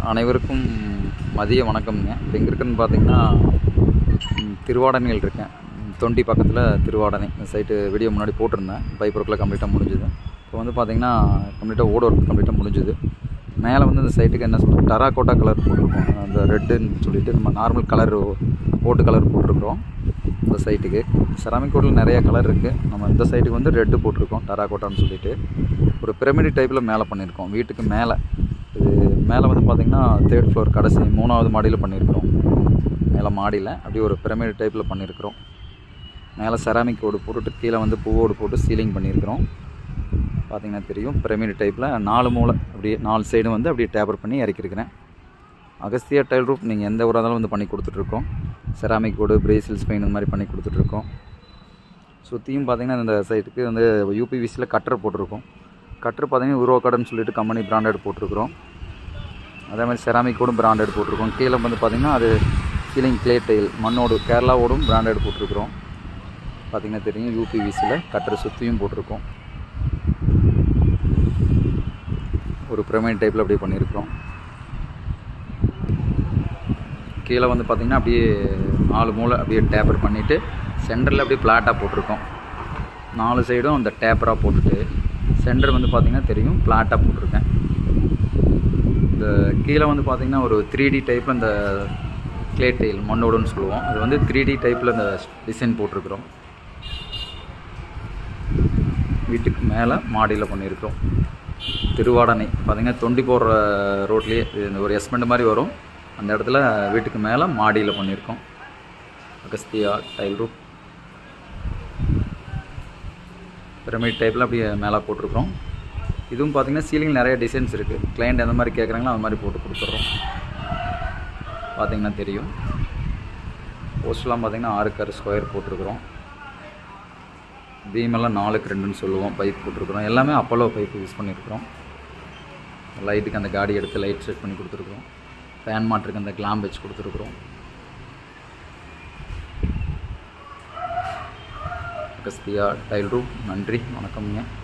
அனைவருக்கும் மதிய வணக்கம்ங்க இப்போ எங்கே இருக்குன்னு பார்த்தீங்கன்னா ம், திருவாடனையில் இருக்கேன் ம், தொண்டி பக்கத்தில் திருவாடனை இந்த சைட்டு வீடியோ முன்னாடி போட்டிருந்தேன் பைப் ஒர்க்கில் கம்ப்ளீட்டாக முடிஞ்சுது இப்போ வந்து பார்த்தீங்கன்னா கம்ப்ளீட்டாக ஓட ஒர்க் கம்ப்ளீட்டாக முடிஞ்சுது மேலே வந்து இந்த சைட்டுக்கு என்ன சொல்கிறது டராகோட்டா கலர் போட்டிருக்கோம் அந்த ரெட்டுன்னு சொல்லிட்டு நம்ம நார்மல் கலர் ஓட்டு கலர் போட்டிருக்கிறோம் இந்த சைட்டுக்கு செராமிக் கோட்டில் நிறைய கலர் இருக்குது நம்ம இந்த சைட்டுக்கு வந்து ரெட்டு போட்டிருக்கோம் டராகோட்டான்னு சொல்லிட்டு ஒரு பிரமிடு டைப்பில் மேலே பண்ணியிருக்கோம் வீட்டுக்கு மேலே இது மேலே வந்து பார்த்திங்கன்னா தேர்ட் ஃப்ளோர் கடைசி மூணாவது மாடியில் பண்ணியிருக்கிறோம் மேலே மாடியில் அப்படியே ஒரு பிரமிடு டைப்பில் பண்ணியிருக்கிறோம் மேலே செராமிக் ஓடு போட்டுட்டு கீழே வந்து பூவோடு போட்டு சீலிங் பண்ணியிருக்கிறோம் பார்த்தீங்கன்னா தெரியும் பிரமிடு டைப்பில் நாலு மூலை அப்படியே நாலு சைடும் வந்து அப்படியே டேப்பர் பண்ணி இறக்கிருக்கிறேன் அகஸ்தியா டைல் ரூப் நீங்கள் எந்த ஊராக இருந்தாலும் வந்து பண்ணி கொடுத்துட்ருக்கோம் செராமிக் ஓடு பிரேசில் ஸ்பெயின் இந்த மாதிரி பண்ணி கொடுத்துட்ருக்கோம் சுற்றியும் பார்த்தீங்கன்னா இந்த சைட்டுக்கு வந்து யூபிவிசியில் கட்டர் போட்டிருக்கோம் கட்டர் பார்த்தீங்கன்னா உருவ கடைன்னு சொல்லிட்டு கம்பெனி பிராண்டட் போட்டிருக்கிறோம் அதே மாதிரி செராமிக் ஓடும் பிராண்டட் போட்டிருக்கோம் கீழே வந்து பார்த்தீங்கன்னா அது சீலிங் கிளே டைல் மண்ணோடு கேரளா ஓடும் பிராண்டட் போட்டிருக்கிறோம் பார்த்தீங்கன்னா தெரியும் யூபிவிசியில் கட்டர் சுற்றியும் போட்டிருக்கோம் ஒரு பிரமிட் டைப்பில் அப்படியே பண்ணியிருக்கிறோம் கீழே வந்து பார்த்திங்கன்னா அப்படியே நாலு மூலை அப்படியே டேப்பர் பண்ணிவிட்டு சென்டரில் அப்படியே ஃப்ளாட்டாக போட்டிருக்கோம் நாலு சைடும் அந்த டேப்பராக போட்டுட்டு சென்டர் வந்து பார்த்திங்கன்னா தெரியும் ஃப்ளாட்டாக போட்டிருக்கேன் இந்த கீழே வந்து பார்த்திங்கன்னா ஒரு த்ரீ டி டைப்பில் இந்த கிளே டைல் மண்ணோடுன்னு சொல்லுவோம் அது வந்து த்ரீ டி டைப்பில் இந்த டிசைன் போட்டிருக்கிறோம் வீட்டுக்கு மேலே மாடியில் பண்ணியிருக்கிறோம் திருவாடனை பார்த்திங்கன்னா தொண்டி போடுற ரோட்லேயே இது ஒரு எஸ்மெண்ட் மாதிரி வரும் அந்த இடத்துல வீட்டுக்கு மேலே மாடியில் பண்ணியிருக்கோம் அகஸ்தியா டைல் ரூப் பிரமிட் டைப்பில் அப்படியே மேலே போட்டிருக்கிறோம் இதுவும் பார்த்திங்கன்னா சீலிங் நிறைய டிசைன்ஸ் இருக்குது கிளைண்ட் எந்த மாதிரி கேட்குறாங்களோ அந்த மாதிரி போட்டு கொடுத்துட்றோம் பார்த்திங்கன்னா தெரியும் போஸ்ட்லாம் பார்த்திங்கன்னா ஆறுக்கு ஆறு ஸ்கொயர் போட்டிருக்கிறோம் பீமெல்லாம் நாலுக்கு ரெண்டுன்னு சொல்லுவோம் பைப் போட்டிருக்கிறோம் எல்லாமே அப்போலோ பைப் யூஸ் பண்ணியிருக்கிறோம் லைட்டுக்கு அந்த காடி எடுத்து லைட் செட் பண்ணி கொடுத்துருக்குறோம் ஃபேன் மாட்டுக்கு அந்த கிளாம் வச்சு கொடுத்துருக்குறோம் அகஸ்தியா டைல் ரூம் நன்றி வணக்கம்ங்க